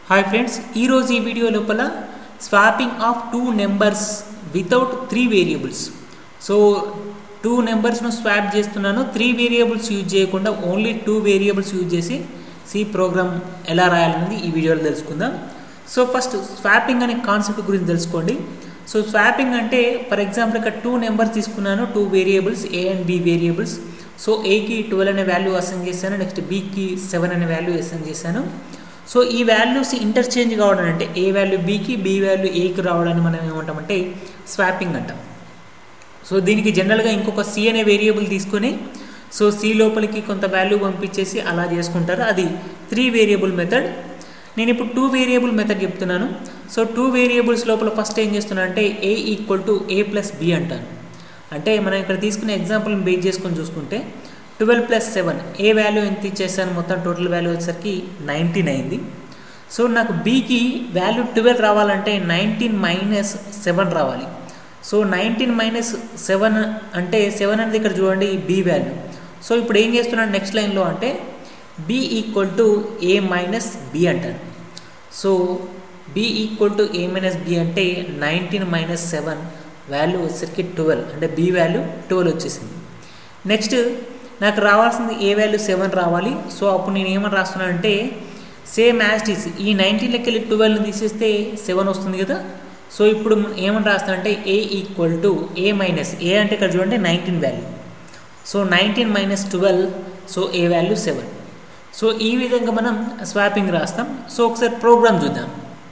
hi friends ఈరోజు ఈ video లోపల swapping of two numbers without three variables so two నెంబర్స్ను స్వాప్ చేస్తున్నాను త్రీ వేరియబుల్స్ యూజ్ చేయకుండా ఓన్లీ టూ వేరియబుల్స్ యూజ్ చేసి సి ప్రోగ్రామ్ ఎలా రాయాలనేది ఈ వీడియోలో తెలుసుకుందాం సో ఫస్ట్ స్వాపింగ్ అనే కాన్సెప్ట్ గురించి తెలుసుకోండి సో స్వాపింగ్ అంటే ఫర్ ఎగ్జాంపుల్ ఇక్కడ టూ నెంబర్స్ తీసుకున్నాను two variables A and B variables so ఏకి ట్వెల్వ్ అనే వాల్యూ అసైన్ చేశాను నెక్స్ట్ బీకి సెవెన్ అనే వాల్యూ అసైన్ చేశాను సో ఈ వాల్యూస్ ఇంటర్చేంజ్ కావడం అంటే ఏ వాల్యూ బీకి బి వాల్యూ ఏకి రావడాన్ని మనం ఏమంటామంటే స్వాపింగ్ అంటాం సో దీనికి జనరల్గా ఇంకొక సి అనే వేరియబుల్ తీసుకొని సో సి లోపలికి కొంత వాల్యూ పంపించేసి అలా చేసుకుంటారు అది త్రీ వేరియబుల్ మెథడ్ నేను ఇప్పుడు టూ వేరియబుల్ మెథడ్ చెప్తున్నాను సో టూ వేరియబుల్స్ లోపల ఫస్ట్ ఏం చేస్తున్నా అంటే A equal to A plus B అంటాను అంటే మనం ఇక్కడ తీసుకునే ఎగ్జాంపుల్ని బేస్ చేసుకొని చూసుకుంటే twelve plus seven A value ఎంత ఇచ్చేసాను మొత్తం టోటల్ వాల్యూ వచ్చేసరికి నైన్టీన్ అయింది సో నాకు బీకి వాల్యూ ట్వెల్వ్ రావాలంటే నైన్టీన్ మైనస్ సెవెన్ రావాలి సో నైన్టీన్ మైనస్ సెవెన్ అంటే సెవెన్ అనేది ఇక్కడ చూడండి బి వాల్యూ సో ఇప్పుడు ఏం చేస్తున్నాను నెక్స్ట్ లైన్లో అంటే B equal to A minus B అంటాను so B equal to A minus B అంటే నైన్టీన్ మైనస్ సెవెన్ వాల్యూ వచ్చేసరికి ట్వెల్వ్ అంటే బి వాల్యూ ట్వెల్వ్ వచ్చేసింది నెక్స్ట్ నాకు రావాల్సింది ఏ వాల్యూ సెవెన్ రావాలి సో అప్పుడు నేను ఏమని రాస్తున్నాను అంటే సేమ్ యాస్టీస్ ఈ నైన్టీన్లోకి వెళ్ళి ట్వెల్వ్ని తీసేస్తే సెవెన్ వస్తుంది కదా సో ఇప్పుడు ఏమని రాస్తాను అంటే A equal to A minus A అంటే ఇక్కడ చూడండి nineteen value so nineteen minus twelve so A value seven so ఈ విధంగా మనం స్వాపింగ్ రాస్తాం సో ఒకసారి ప్రోగ్రామ్ చూద్దాం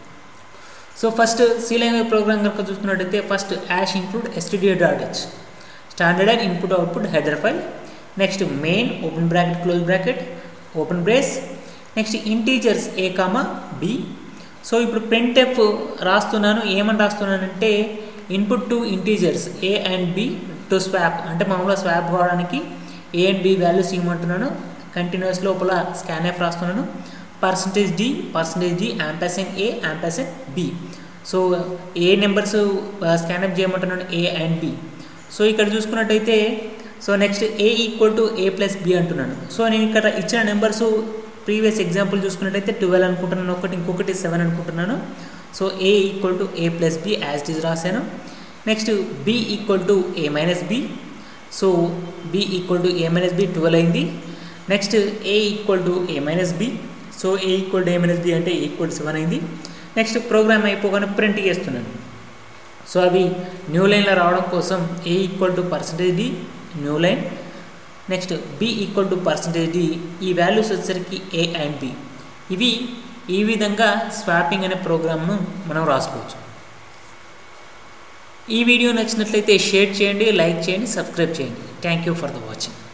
so first C language program కనుక చూసుకున్నట్టయితే first hash include stdio dot H standard and input output header file next main open bracket close bracket open brace next integers A comma B so ఇప్పుడు print F రాస్తున్నాను ఏమని రాస్తున్నానంటే input to integers A and B to swap అంటే మామూలుగా swap కావడానికి A and B values ఇవ్వమంటున్నాను continues లోపల scan F రాస్తున్నాను percentage D percentage D ampersand A ampersand B so A numbers scan F చేయమంటున్నాను ఏ అండ్ బి సో ఇక్కడ చూసుకున్నట్టయితే so next A equal to A plus B అంటున్నాను so నేను ఇక్కడ ఇచ్చిన నెంబర్స్ ప్రీవియస్ ఎగ్జాంపుల్ చూసుకున్నట్టయితే twelve అనుకుంటున్నాను ఒకటి ఇంకొకటి సెవెన్ అనుకుంటున్నాను so A equal to A plus B as it is రాశాను next B equal to A minus B so B equal to A minus B twelve అయింది next A equal to A minus B so A equal to A minus B అంటే equal to seven అయింది next program అయిపోగానే print చేస్తున్నాను so అవి new లైన్లో రావడం కోసం A equal to percentage D new line next B equal to percentage D ఈ values వచ్చేసరికి ఏ అండ్ బి ఇవి ఈ విధంగా స్వాపింగ్ అనే ప్రోగ్రామ్ను మనం రాసుకోవచ్చు ఈ వీడియో నచ్చినట్లయితే షేర్ చేయండి లైక్ చేయండి సబ్స్క్రైబ్ చేయండి thank you for the watching